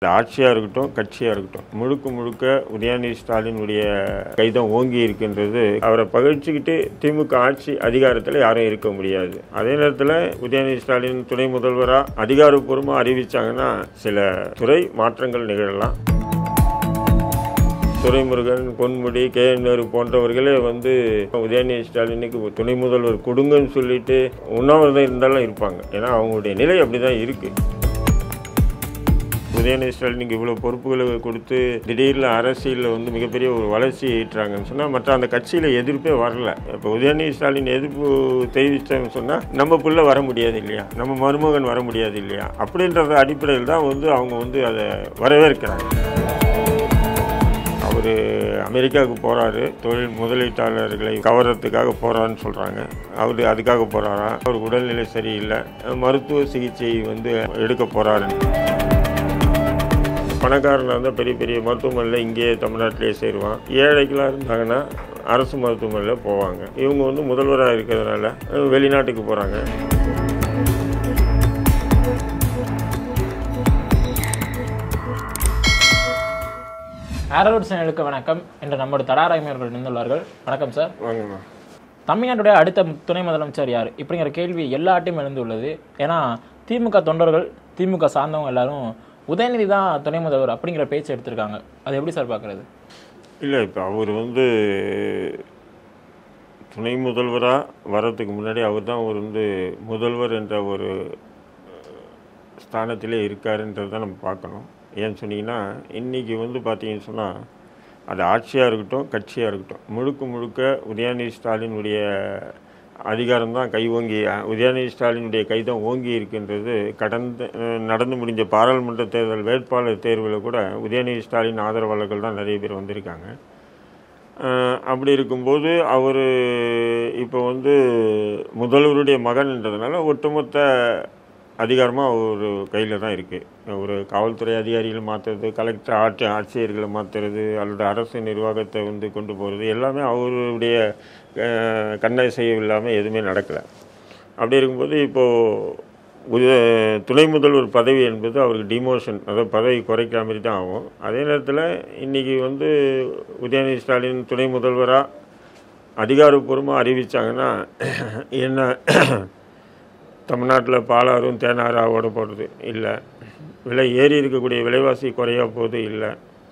ஆட்சியாக இருக்கட்டும் கட்சியாக இருக்கட்டும் முழுக்க முழுக்க உதயநிதி ஸ்டாலினுடைய கைதான் ஓங்கி இருக்கின்றது அவரை பகிர்ச்சிக்கிட்டு திமுக ஆட்சி அதிகாரத்தில் யாரும் இருக்க முடியாது அதே நேரத்தில் உதயநிதி ஸ்டாலின் துணை முதல்வராக அதிகாரப்பூர்வமாக அறிவிச்சாங்கன்னா சில துறை மாற்றங்கள் நிகழலாம் துரைமுருகன் பொன்முடி கே என் நேரு போன்றவர்களே வந்து உதயநிதி ஸ்டாலினுக்கு துணை முதல்வர் கொடுங்கன்னு சொல்லிட்டு உண்ணாவிரதம் இருந்தாலும் இருப்பாங்க ஏன்னா அவங்களுடைய நிலை அப்படிதான் இருக்கு உதயநிதி ஸ்டாலினுக்கு இவ்வளோ பொறுப்புகளை கொடுத்து திடீர்னு அரசியலில் வந்து மிகப்பெரிய ஒரு வளர்ச்சி ஈட்டுறாங்கன்னு சொன்னால் மற்ற அந்த கட்சியில் எதிர்ப்பே வரல இப்போ உதயநிதி ஸ்டாலின் எதிர்ப்பு தெரிவித்தாங்கன்னு சொன்னால் நம்ம புள்ள வர முடியாது இல்லையா நம்ம மருமகன் வர முடியாது இல்லையா அப்படின்றத அடிப்படையில் தான் வந்து அவங்க வந்து அதை வரவேற்கிறாங்க அவர் அமெரிக்காவுக்கு போகிறாரு தொழில் முதலீட்டாளர்களை கவர்றதுக்காக போகிறான்னு சொல்கிறாங்க அவர் அதுக்காக போகிறாரா அவர் உடல்நிலை சரியில்லை மருத்துவ சிகிச்சை வந்து எடுக்க போகிறாரு பணக்காரனாக இருந்தால் பெரிய பெரிய மருத்துவமனையில் இங்கேயே தமிழ்நாட்டிலே சேருவான் ஏழைகளாக இருந்தாங்கன்னா அரசு மருத்துவமனையில் போவாங்க இவங்க வந்து முதல்வராக இருக்கிறதுனால வெளிநாட்டுக்கு போகிறாங்க ஆரோட் சேனலுக்கு வணக்கம் இன்று நம்மோட தடாராய்மையர்கள் இணைந்துள்ளார்கள் வணக்கம் சார் வாங்கம்மா தமிழ்நாட்டுடைய அடுத்த துணை முதலமைச்சர் யார் இப்படிங்கிற கேள்வி எல்லாட்டையும் எழுந்துள்ளது ஏன்னா திமுக தொண்டர்கள் திமுக சார்ந்தவங்க எல்லாரும் உதயநிதி தான் துணை முதல்வர் அப்படிங்கிற பேச்சு எடுத்திருக்காங்க அது எப்படி சார் பார்க்கறது இல்லை இப்போ அவர் வந்து துணை முதல்வராக வர்றதுக்கு முன்னாடி அவர் தான் ஒரு வந்து முதல்வர் என்ற ஒரு ஸ்தானத்திலே இருக்காருன்றது தான் நம்ம பார்க்கணும் ஏன்னு சொன்னீங்கன்னா இன்றைக்கி வந்து பார்த்தீங்கன்னு சொன்னால் அது ஆட்சியாக இருக்கட்டும் கட்சியாக இருக்கட்டும் முழுக்க முழுக்க உதயநிதி ஸ்டாலினுடைய அதிகாரம் தான் கை ஓங்கி உதயநிதி ஸ்டாலினுடைய கை தான் ஓங்கி இருக்கின்றது கடந்த அஹ், நடந்து முடிஞ்ச பாராளுமன்ற தேர்தல் வேட்பாளர் தேர்வில் கூட உதயநிதி ஸ்டாலின் ஆதரவாளர்கள் தான் நிறைய பேர் வந்திருக்காங்க அஹ், அப்படி இருக்கும்போது அவர் இப்போ வந்து முதல்வருடைய மகன்ன்றதுனால ஒட்டுமொத்த அதிகாரமாக ஒரு கையில் தான் இருக்குது ஒரு காவல்துறை அதிகாரிகளை மாற்றுறது கலெக்டர் ஆட்சி ஆட்சியர்களை மாற்றுறது அல்லது அரசு நிர்வாகத்தை வந்து கொண்டு போகிறது எல்லாமே அவருடைய அஹ், கண்ணை செய்ய இல்லாமல் எதுவுமே நடக்கலை அப்படி இருக்கும்போது இப்போது உத துணை முதல்வர் பதவி என்பது அவருக்கு டிமோஷன் அதாவது பதவி குறைக்கிற மாதிரி தான் ஆகும் அதே நேரத்தில் இன்றைக்கி வந்து உதயநிதி ஸ்டாலின் துணை முதல்வராக அதிகாரப்பூர்வமாக அறிவித்தாங்கன்னா என்ன தமிழ்நாட்டில் பாலாறும் தேனாரா ஓட போகிறது இல்லை விலை ஏறி இருக்கக்கூடிய விலைவாசி குறைய போகுது இல்லை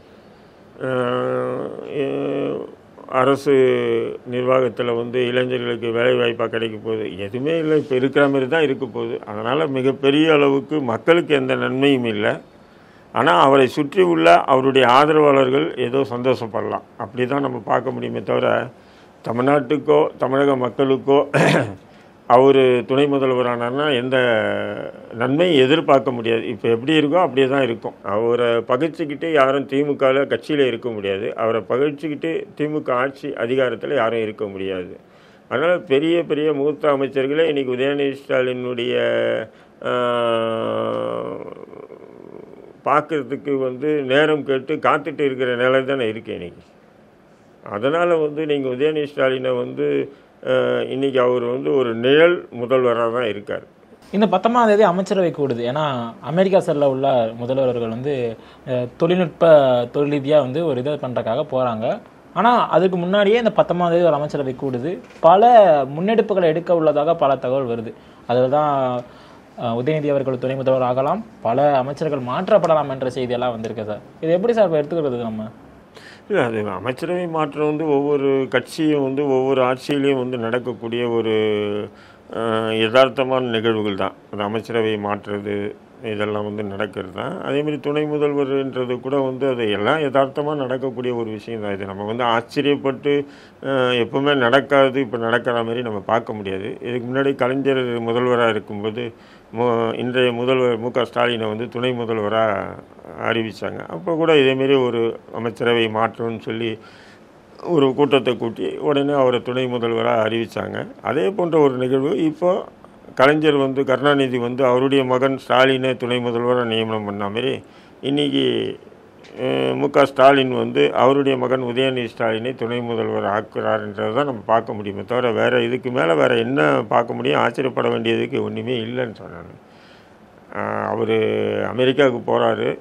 அஹ் அரசு நிர்வாகத்தில் வந்து இளைஞர்களுக்கு வேலை வாய்ப்பாக கிடைக்க போகுது எதுவுமே இல்லை இப்போ இருக்கிற மாதிரி தான் இருக்க போகுது அதனால் மிகப்பெரிய அளவுக்கு மக்களுக்கு எந்த நன்மையும் இல்லை ஆனால் அவரை சுற்றி உள்ள அவருடைய ஆதரவாளர்கள் ஏதோ சந்தோஷப்படலாம் அப்படி தான் நம்ம பார்க்க முடியுமே தவிர தமிழ்நாட்டுக்கோ தமிழக மக்களுக்கோ அவர் துணை முதல்வரானார்னா எந்த நன்மையும் எதிர்பார்க்க முடியாது இப்போ எப்படி இருக்கோ அப்படியே தான் இருக்கும் அவரை பகிர்ச்சிக்கிட்டு யாரும் திமுகவில் கட்சியில் இருக்க முடியாது அவரை பகிர்ச்சிக்கிட்டு திமுக ஆட்சி அதிகாரத்தில் யாரும் இருக்க முடியாது அதனால் பெரிய பெரிய மூத்த அமைச்சர்களே இன்றைக்கி உதயநிதி ஸ்டாலினுடைய பார்க்கறதுக்கு வந்து நேரம் கேட்டு காத்துட்டு இருக்கிற நிலை தானே இருக்கு இன்னைக்கு அதனால் வந்து நீங்கள் உதயநிதி ஸ்டாலினை வந்து அஹ், இன்னைக்கு அவர் வந்து ஒரு நிழல் முதல்வராக தான் இருக்கார் இந்த பத்தொன்பதாம் தேதி அமைச்சரவை கூடுது ஏன்னா அமெரிக்கா செல்ல உள்ள முதல்வர்கள் வந்து அஹ், தொழில்நுட்ப தொழில் ரீதியாக வந்து ஒரு இதை பண்ணுறக்காக போகிறாங்க ஆனால் அதுக்கு முன்னாடியே இந்த பத்தொன்பதாம் தேதி ஒரு அமைச்சரவை கூடுது பல முன்னெடுப்புகளை எடுக்க உள்ளதாக பல தகவல் வருது அதில் தான் அஹ், உதயநிதி அவர்கள் துணை முதல்வர் ஆகலாம் பல அமைச்சர்கள் மாற்றப்படலாம் என்ற செய்தியெல்லாம் வந்திருக்கு சார் இது எப்படி சார் இப்ப எடுத்துக்கிறது நம்ம இல்லை அது அமைச்சரவை மாற்றம் வந்து ஒவ்வொரு கட்சியும் வந்து ஒவ்வொரு ஆட்சியிலையும் வந்து நடக்கக்கூடிய ஒரு அஹ், யதார்த்தமான நிகழ்வுகள் தான் அது அமைச்சரவை மாற்றுறது இதெல்லாம் வந்து நடக்கிறது தான் அதேமாதிரி துணை முதல்வர்ன்றது கூட வந்து அது எல்லாம் யதார்த்தமாக நடக்கக்கூடிய ஒரு விஷயம் தான் இது நம்ம வந்து ஆச்சரியப்பட்டு அஹ், எப்பவுமே நடக்காது இப்போ நடக்கிற மாதிரி நம்ம பார்க்க முடியாது இதுக்கு முன்னாடி கலைஞர் முதல்வராக இருக்கும்போது மு இன்றைய முதல்வர் மு க ஸ்டாலினை வந்து துணை முதல்வராக அறிவித்தாங்க அப்போ கூட இதேமாரி ஒரு அமைச்சரவை மாற்றம்னு சொல்லி ஒரு கூட்டத்தை கூட்டி உடனே அவரை துணை முதல்வராக அறிவித்தாங்க அதே போன்ற ஒரு நிகழ்வு இப்போ கலைஞர் வந்து கருணாநிதி வந்து அவருடைய மகன் ஸ்டாலினை துணை முதல்வராக நியமனம் பண்ண மாதிரி இன்றைக்கி மு க ஸ்டாலின் வந்து அவருடைய மகன் உதயநிதி ஸ்டாலினை துணை முதல்வர் ஆக்குறாருன்றதை தான் நம்ம பார்க்க முடியுமே தவிர வேறு இதுக்கு மேலே வேறு என்ன பார்க்க முடியும் ஆச்சரியப்பட வேண்டியதுக்கு ஒன்றுமே இல்லைன்னு சொன்னாங்க அவர் அமெரிக்காவுக்கு போகிறாரு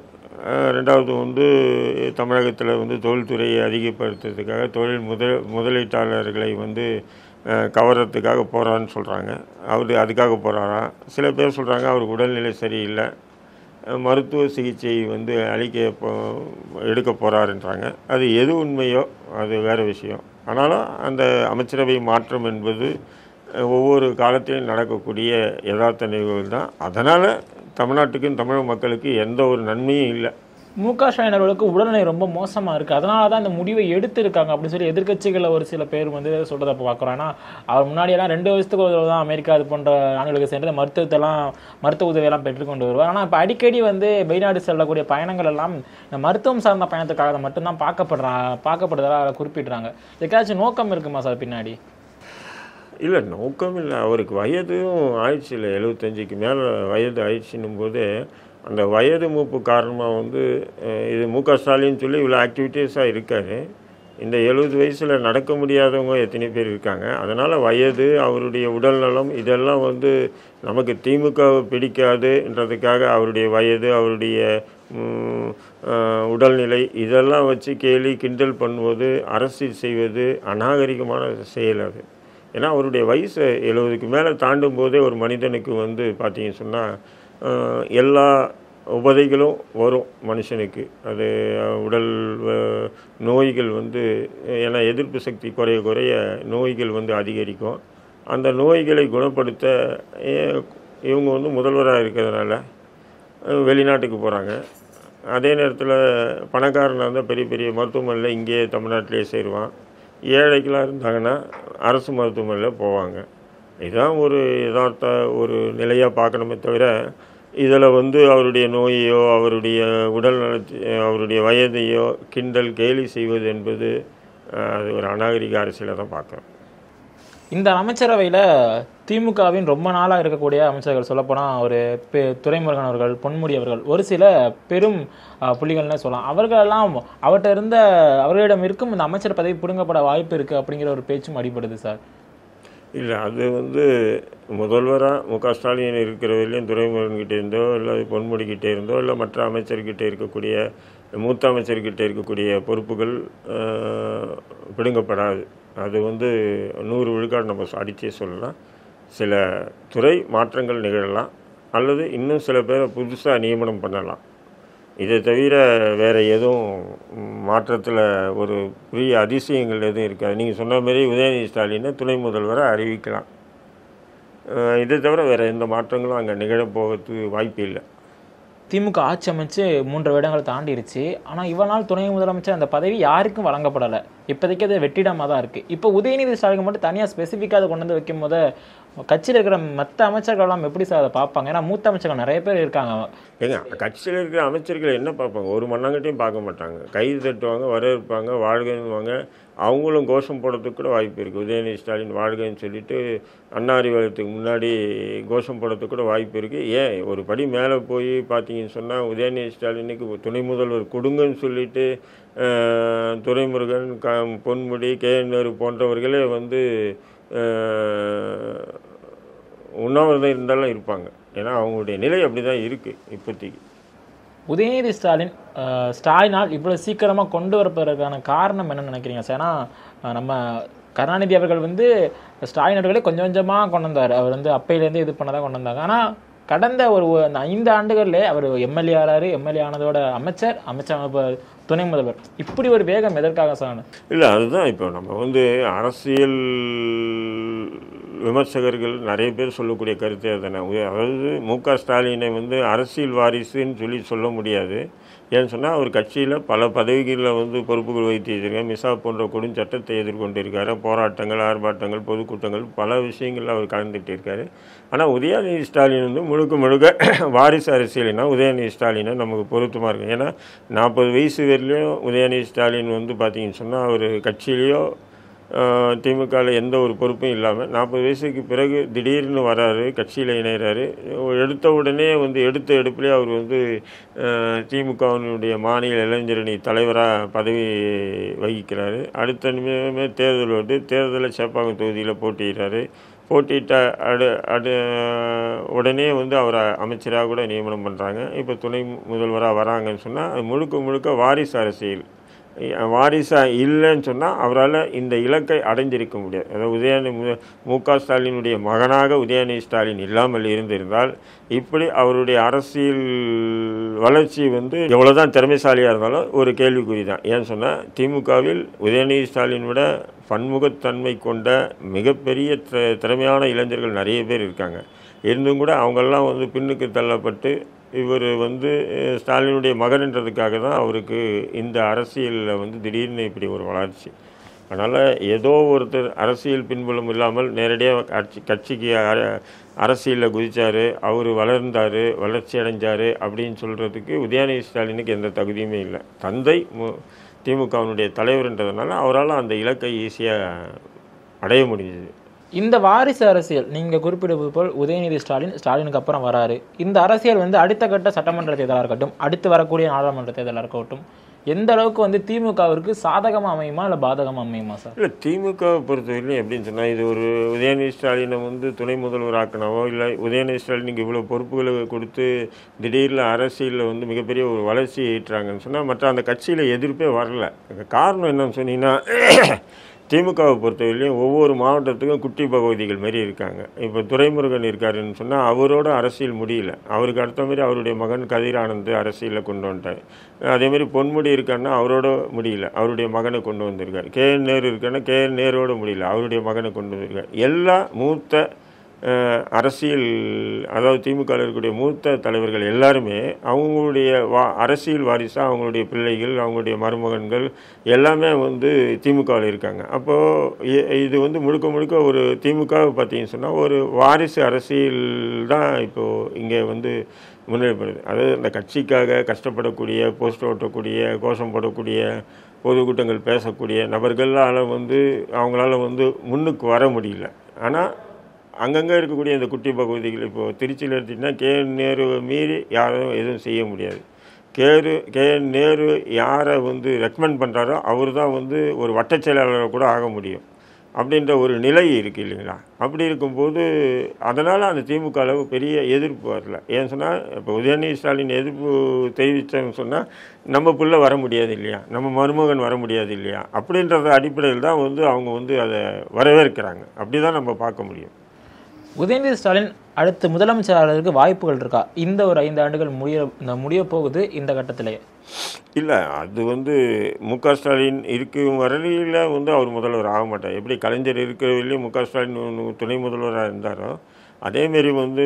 அஹ், ரெண்டாவது வந்து தமிழகத்தில் வந்து தொழில்துறையை அதிகப்படுத்துறதுக்காக தொழில் முதல் முதலீட்டாளர்களை வந்து அஹ், கவர்றதுக்காக போகிறான்னு சொல்கிறாங்க அவர் அதுக்காக போகிறாரா சில பேர் சொல்கிறாங்க அவருக்கு உடல்நிலை சரியில்லை அஹ், மருத்துவ சிகிச்சை வந்து அளிக்க போ எடுக்க போகிறாருன்றாங்க அது எது உண்மையோ அது வேறு விஷயம் ஆனாலும் அந்த அமைச்சரவை மாற்றம் என்பது அஹ், ஒவ்வொரு காலத்திலும் நடக்கக்கூடிய யதார்த்த நிகழ்வுகள் தான் அதனால் தமிழ்நாட்டுக்கும் தமிழக மக்களுக்கு எந்த ஒரு நன்மையும் இல்லை மு க ஸ்டாலின் அவர்களுக்கு உடல்நிலை ரொம்ப மோசமா இருக்கு அதனால தான் இந்த முடிவை எடுத்திருக்காங்க அப்படின்னு சொல்லி எதிர்க்கட்சிகளில் ஒரு சில பேர் வந்து சொல்றதை இப்போ பார்க்குறோம் ஏன்னா அவர் முன்னாடியெல்லாம் ரெண்டு வருஷத்துக்கு ஒரு தடவை தான் அமெரிக்கா இது போன்ற நாடுகளுக்கு சென்று மருத்துவத்தெல்லாம் மருத்துவ உதவியெல்லாம் பெற்றுக்கொண்டு வருவார் ஆனால் இப்போ அடிக்கடி வந்து வெளிநாடு செல்லக்கூடிய பயணங்கள் எல்லாம் இந்த மருத்துவம் சார்ந்த பயணத்துக்காக மட்டும்தான் பார்க்கப்படுறா பார்க்கப்படுறதா குறிப்பிடுறாங்க இதுக்காச்சும் நோக்கம் இருக்குமா சார் பின்னாடி இல்லை நோக்கம் இல்லை அவருக்கு வயதும் ஆயிடுச்சு இல்லை எழுபத்தஞ்சுக்கு மேலே வயது ஆயிடுச்சுன்னும் போது அந்த வயது மூப்பு காரணமாக வந்து அஹ், இது மு க ஸ்டாலின் சொல்லி இவ்வளோ ஆக்டிவிட்டீஸாக இருக்கார் இந்த எழுபது வயசில் நடக்க முடியாதவங்க எத்தனை பேர் இருக்காங்க அதனால் வயது அவருடைய உடல்நலம் இதெல்லாம் வந்து நமக்கு திமுகவை பிடிக்காதுன்றதுக்காக அவருடைய வயது அவருடைய ம், அஹ், உடல்நிலை இதெல்லாம் வச்சு கேலி கிண்டல் பண்ணுவது அரசியல் செய்வது அநாகரிகமான செயல் அது ஏன்னா அவருடைய வயசு எழுபதுக்கு மேலே தாண்டும் போதே ஒரு மனிதனுக்கு வந்து பார்த்தீங்கன்னு சொன்னால் எல்லா உபதைகளும் வரும் மனுஷனுக்கு அது அஹ், உடல் அஹ், நோய்கள் வந்து ஏன்னா எதிர்ப்பு சக்தி குறைய குறைய நோய்கள் வந்து அதிகரிக்கும் அந்த நோய்களை குணப்படுத்த அஹ், இவங்க வந்து முதல்வராக இருக்கிறதுனால அஹ், வெளிநாட்டுக்கு போகிறாங்க அதே நேரத்தில் பணக்காரனாக இருந்தால் பெரிய பெரிய மருத்துவமனையில் இங்கேயே தமிழ்நாட்டிலே சேருவான் ஏழைகளாக இருந்தாங்கன்னா அரசு மருத்துவமனையில் போவாங்க இதுதான் ஒரு யதார்த்த ஒரு நிலையாக பார்க்கணுமே தவிர இதில் வந்து அவருடைய நோயையோ அவருடைய உடல் நலத்தை அவருடைய வயதையோ கிண்டல் கேலி செய்வது என்பது அஹ், அது ஒரு அநாகரிக அரசியலை தான் பார்க்குறோம் இந்த அமைச்சரவையில் திமுகவின் ரொம்ப நாளாக இருக்கக்கூடிய அமைச்சர்கள் சொல்லப்போனால் ஒரு பெ துரைமுருகன் அவர்கள் பொன்முடி அவர்கள் ஒரு சில பெரும் அஹ், புள்ளிகள்னே சொல்லலாம் அவர்களெல்லாம் அவர்கிட்ட இருந்த அவர்களிடம் இருக்கும் இந்த அமைச்சர் பதவி பிடுங்கப்பட வாய்ப்பு இருக்குது அப்படிங்கிற ஒரு பேச்சும் அடிபடுது சார் இல்லை அது வந்து முதல்வராக மு க ஸ்டாலின் இருக்கிற வரையிலும் துரைமுருகன்கிட்ட இருந்தோ இல்லை பொன்முடிக்கிட்ட இருந்தோ இல்லை மற்ற அமைச்சர்கிட்ட இருக்கக்கூடிய மூத்த அமைச்சர்கிட்ட இருக்கக்கூடிய பொறுப்புகள் அஹ், பிடுங்கப்படாது அது வந்து நூறு விழுக்காடு நம்ம அடித்தே சொல்லலாம் சில துறை மாற்றங்கள் நிகழலாம் அல்லது இன்னும் சில பேரை புதுசாக நியமனம் பண்ணலாம் இதை தவிர வேறு எதுவும் மாற்றத்தில் ஒரு பெரிய அதிசயங்கள் எதுவும் இருக்காது நீங்கள் சொன்ன மாதிரி உதயநிதி ஸ்டாலினை துணை முதல்வரை அறிவிக்கலாம் அஹ் இதை தவிர வேறு எந்த மாற்றங்களும் அங்கே நிகழப்போகிறதுக்கு வாய்ப்பு இல்லை திமுக ஆட்சி அமைச்சு மூன்று வருடங்கள் தாண்டிருச்சு ஆனால் இவ்வளவு நாள் துணை முதலமைச்சர் அந்த பதவி யாருக்கும் வழங்கப்படலை இப்போதைக்கு அது வெற்றிடமாக தான் இருக்குது இப்போ உதயநிதி ஸ்டாலின் மட்டும் தனியாக ஸ்பெசிஃபிக்காக அதை கொண்டு வந்து வைக்கும் போது கட்சியில் இருக்கிற மற்ற அமைச்சர்கள் எல்லாம் எப்படி சார் அதை பார்ப்பாங்க ஏன்னா மூத்த அமைச்சர்கள் நிறைய பேர் இருக்காங்க ஏங்க கட்சியில் இருக்கிற அமைச்சர்கள் என்ன பார்ப்பாங்க ஒரு மண்ணாங்கட்டையும் பார்க்க மாட்டாங்க கைது தட்டுவாங்க வரவேற்பாங்க வாழ்கன்னுவாங்க அவங்களும் கோஷம் போடுறதுக்கு கூட வாய்ப்பு இருக்குது உதயநிதி ஸ்டாலின் வாழ்கன்னு சொல்லிட்டு அண்ணா அறிவாலயத்துக்கு முன்னாடி கோஷம் போடுறதுக்கு கூட வாய்ப்பு இருக்குது ஏன் ஒரு படி மேலே போய் பார்த்தீங்கன்னு சொன்னால் உதயநிதி ஸ்டாலினுக்கு துணை முதல்வர் கொடுங்கன்னு சொல்லிட்டு அஹ், துரைமுருகன் க பொன்முடி கே என் நேரு போன்றவர்களே வந்து அஹ், உண்ணாவிரதம் இருந்தாலும் இருப்பாங்க ஏன்னா அவங்களுடைய நிலை அப்படி தான் இருக்குது இப்போதைக்கு உதயநிதி ஸ்டாலின் அஹ், ஸ்டாலினால் இவ்வளவு சீக்கிரமா கொண்டு வரப்படுறதுக்கான காரணம் என்னன்னு நினைக்கிறீங்க சார் ஏன்னா அஹ், நம்ம கருணாநிதி அவர்கள் வந்து ஸ்டாலின் அவர்களே கொஞ்சம் கொஞ்சமா கொண்டு வந்தார் அவர் வந்து அப்பையிலேருந்து இது பண்ணதான் கொண்டு வந்தாங்க ஆனா கடந்த ஒரு ஒ- அந்த ஐந்து ஆண்டுகள்ல அவர் எம்எல்ஏ ஆறாரு எம்எல்ஏ ஆனதோட அமைச்சர் அமைச்சர் இப்ப துணை முதல்வர் இப்படி ஒரு வேகம் எதற்காக சார் இல்லை அதுதான் இப்போ நம்ம வந்து அரசியல் விமர்சகர்கள் நிறைய பேர் சொல்லக்கூடிய கருத்து அதுதானே உய- அதாவது மு க ஸ்டாலினை வந்து அரசியல் வாரிசுன்னு சொல்லி சொல்ல முடியாது ஏன்னு சொன்னால் அவர் கட்சியில் பல பதவிகளில் வந்து பொறுப்புகள் வகித்து வச்சிருக்காரு மிசா போன்ற கொடுஞ்சட்டத்தை எதிர்கொண்டு இருக்காரு போராட்டங்கள் ஆர்ப்பாட்டங்கள் பொதுக்கூட்டங்கள் பல விஷயங்களில் அவர் கலந்துட்டு இருக்காரு ஆனால் உதயநிதி ஸ்டாலின் வந்து முழுக்க முழுக்க வாரிசு அரசியல்னா உதயநிதி ஸ்டாலினை நமக்கு பொருத்தமாக இருக்கும் ஏன்னா நாற்பது வயசு வரையிலையும் உதயநிதி ஸ்டாலின் வந்து பார்த்தீங்கன்னு சொன்னால் அவர் கட்சியிலையோ திமுகவில் எந்த ஒரு பொறுப்பும் இல்லாமல் நாற்பது வயசுக்கு பிறகு திடீர்னு வராரு கட்சியில் இணைகிறாரு எடுத்த உடனே வந்து எடுத்த எடுப்பிலே அவர் வந்து அஹ், திமுகவினுடைய மாநில இளைஞரணி தலைவராக பதவி வகிக்கிறாரு அடுத்த நிமிடமே தேர்தல் வந்து தேர்தலில் சேப்பாக்கம் தொகுதியில் போட்டியிடுறாரு போட்டியிட்ட அடு அடு உடனே வந்து அவரை அமைச்சராக கூட நியமனம் பண்ணுறாங்க இப்போ துணை முதல்வராக வராங்கன்னு சொன்னால் முழுக்க முழுக்க வாரிசு அரசியல் வாரிசா இல்லைன்னு சொன்னால் அவரால் இந்த இலக்கை அடைஞ்சிருக்க முடியாது அதாவது உதயநிதி மு- மு க ஸ்டாலினுடைய மகனாக உதயநிதி ஸ்டாலின் இல்லாமல் இருந்திருந்தால் இப்படி அவருடைய அரசியல் வளர்ச்சி வந்து எவ்வளோதான் திறமைசாலியாக இருந்தாலும் ஒரு கேள்விக்குறி தான் ஏன்னு சொன்னால் திமுகவில் உதயநிதி ஸ்டாலின் விட பன்முகத்தன்மை கொண்ட மிகப்பெரிய தி- திறமையான இளைஞர்கள் நிறைய பேர் இருக்காங்க இருந்தும் கூட அவங்கெல்லாம் வந்து பின்னுக்கு தள்ளப்பட்டு இவர் வந்து அஹ், ஸ்டாலினுடைய மகன்ன்றதுக்காக தான் அவருக்கு இந்த அரசியலில் வந்து திடீர்னு இப்படி ஒரு வளர்ச்சி அதனால் ஏதோ ஒருத்தர் அரசியல் பின்புலம் இல்லாமல் நேரடியாக கட்சி கட்சிக்கு அர- அரசியலில் குதிச்சார் அவர் வளர்ந்தார் வளர்ச்சி அடைஞ்சார் அப்படின்னு சொல்கிறதுக்கு உதயநிதி ஸ்டாலினுக்கு எந்த தகுதியுமே இல்லை தந்தை மு திமுகவினுடைய தலைவர்ன்றதுனால அவரால் அந்த இலக்கை ஈஸியாக அடைய முடிஞ்சது இந்த வாரிசு அரசியல் நீங்க குறிப்பிடுவது போல் உதயநிதி ஸ்டாலின் ஸ்டாலினுக்கு அப்புறம் வராரு இந்த அரசியல் வந்து அடுத்த கட்ட சட்டமன்ற தேர்தலாக இருக்கட்டும் அடுத்து வரக்கூடிய நாடாளுமன்ற தேர்தலாக இருக்கட்டும் எந்த அளவுக்கு வந்து திமுகவிற்கு சாதகமா அமையுமா இல்ல பாதகமா அமையுமா சார் இல்லை திமுகவை பொறுத்தவரையிலும் எப்படின்னு சொன்னால் இது ஒரு உதயநிதி ஸ்டாலினை வந்து துணை முதல்வர் ஆக்கினாவோ இல்லை உதயநிதி ஸ்டாலினுக்கு இவ்வளோ பொறுப்புகளை கொடுத்து திடீர்னு அரசியலில் வந்து மிகப்பெரிய ஒரு வளர்ச்சி ஈட்டுறாங்கன்னு சொன்னால் மற்ற அந்த கட்சியில் எதிர்ப்பே வரல அதுக்கு காரணம் என்னன்னு சொன்னீங்கன்னா திமுகவை பொறுத்தவரையிலையும் ஒவ்வொரு மாவட்டத்துக்கும் குட்டி பகவதிகள் மாதிரி இருக்காங்க இப்போ துரைமுருகன் இருக்காருன்னு சொன்னால் அவரோட அரசியல் முடியல அவருக்கு அடுத்த மாதிரி அவருடைய மகன் கதிர் ஆனந்த் அரசியலில் கொண்டு வந்துட்டார் அதே மாதிரி பொன்முடி இருக்காருன்னா அவரோட முடியல அவருடைய மகனை கொண்டு வந்திருக்காரு கே என் நேரு இருக்காருன்னா கே என் நேரோட முடியல அவருடைய மகனை கொண்டு வந்திருக்காரு எல்லா மூத்த அஹ், அரசியல் அதாவது திமுகவில் இருக்கக்கூடிய மூத்த தலைவர்கள் எல்லாருமே அவங்களுடைய வா அரசியல் வாரிசாக அவங்களுடைய பிள்ளைகள் அவங்களுடைய மருமகன்கள் எல்லாமே வந்து திமுகவில் இருக்காங்க அப்போது இது வந்து முழுக்க முழுக்க ஒரு திமுக பார்த்தீங்கன்னு சொன்னால் ஒரு வாரிசு அரசியல் தான் இப்போது இங்கே வந்து முன்னெடுப்படுது அதாவது அந்த கட்சிக்காக கஷ்டப்படக்கூடிய போஸ்ட் ஓட்டக்கூடிய கோஷம் போடக்கூடிய பொதுக்கூட்டங்கள் பேசக்கூடிய நபர்களால் வந்து அவங்களால வந்து முன்னுக்கு வர முடியல ஆனால் அங்கங்கே இருக்கக்கூடிய இந்த குட்டி பகுதிகள் இப்போது திருச்சியில் எடுத்திங்கன்னா கே என் நேருவை மீறி யாரும் எதுவும் செய்ய முடியாது கேரு கே என் நேரு யாரை வந்து ரெக்கமெண்ட் பண்ணுறாரோ அவர் தான் வந்து ஒரு வட்டச் செயலாளராக கூட ஆக முடியும் அப்படின்ற ஒரு நிலை இருக்குது இல்லைங்களா அப்படி இருக்கும்போது அதனால் அந்த திமுக அளவு பெரிய எதிர்ப்பு வரல ஏன்னு சொன்னால் இப்போ உதயநிதி ஸ்டாலின் எதிர்ப்பு தெரிவித்தேன்னு சொன்னால் நம்ம புள்ள வர முடியாது இல்லையா நம்ம மருமகன் வர முடியாது இல்லையா அப்படின்றத அடிப்படையில் தான் வந்து அவங்க வந்து அதை வரவேற்கிறாங்க அப்படி தான் நம்ம பார்க்க முடியும் உதயநிதி ஸ்டாலின் அடுத்து முதலமைச்சராகிறதுக்கு வாய்ப்புகள் இருக்கா இந்த ஒரு ஐந்து ஆண்டுகள் முடிய இந்த முடிய போகுது இந்த கட்டத்திலேயே இல்லை அது வந்து மு க ஸ்டாலின் இருக்கும் வரையில் வந்து அவர் முதல்வர் ஆக மாட்டார் எப்படி கலைஞர் இருக்கிற வரையிலும் மு க ஸ்டாலின் ஒண்ணு துணை முதல்வராக இருந்தாரோ அதேமாரி வந்து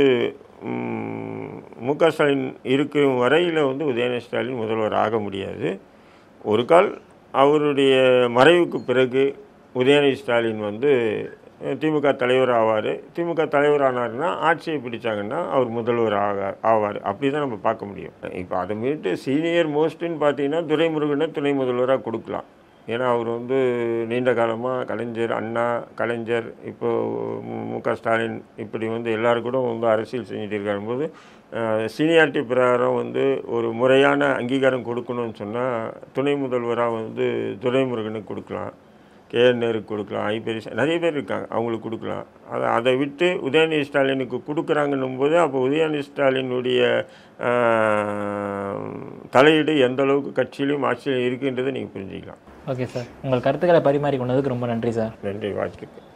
ம், மு க ஸ்டாலின் இருக்கும் வரையில் வந்து உதயநிதி ஸ்டாலின் முதல்வர் ஆக முடியாது ஒரு கால் அவருடைய மறைவுக்கு பிறகு உதயநிதி ஸ்டாலின் வந்து அஹ், திமுக தலைவர் ஆவார் திமுக தலைவர் ஆனாருன்னா ஆட்சியை பிடிச்சாங்கன்னா அவர் முதல்வர் ஆக ஆவார் அப்படி தான் நம்ம பார்க்க முடியும் இப்போ அதை மீட்டு சீனியர் மோஸ்ட்டுன்னு பார்த்தீங்கன்னா துரைமுருகனை துணை முதல்வராக கொடுக்கலாம் ஏன்னா அவர் வந்து நீண்ட காலமாக கலைஞர் அண்ணா கலைஞர் இப்போ மு- மு க ஸ்டாலின் இப்படி வந்து எல்லாரும் கூட வந்து அரசியல் செஞ்சுட்டு இருக்காரும்போது சீனியாரிட்டி பிரகாரம் வந்து ஒரு முறையான அங்கீகாரம் கொடுக்கணும்னு சொன்னால் துணை முதல்வராக வந்து துரைமுருகனுக்கு கொடுக்கலாம் கேஎன்ஆருக்கு கொடுக்கலாம் ஐபெரிசா நிறைய பேர் இருக்காங்க அவங்களுக்கு கொடுக்கலாம் அதை அதை விட்டு உதயநிதி ஸ்டாலினுக்கு கொடுக்குறாங்கன்னும் போது அப்போ உதயநிதி ஸ்டாலினுடைய ஆஹ், தலையீடு எந்த அளவுக்கு கட்சியிலும் ஆட்சியிலும் இருக்குன்றதை நீங்கள் புரிஞ்சுக்கலாம் ஓகே சார் உங்கள் கருத்துக்களை பரிமாறி கொண்டதுக்கு ரொம்ப நன்றி சார் நன்றி வாழ்த்துக்கள்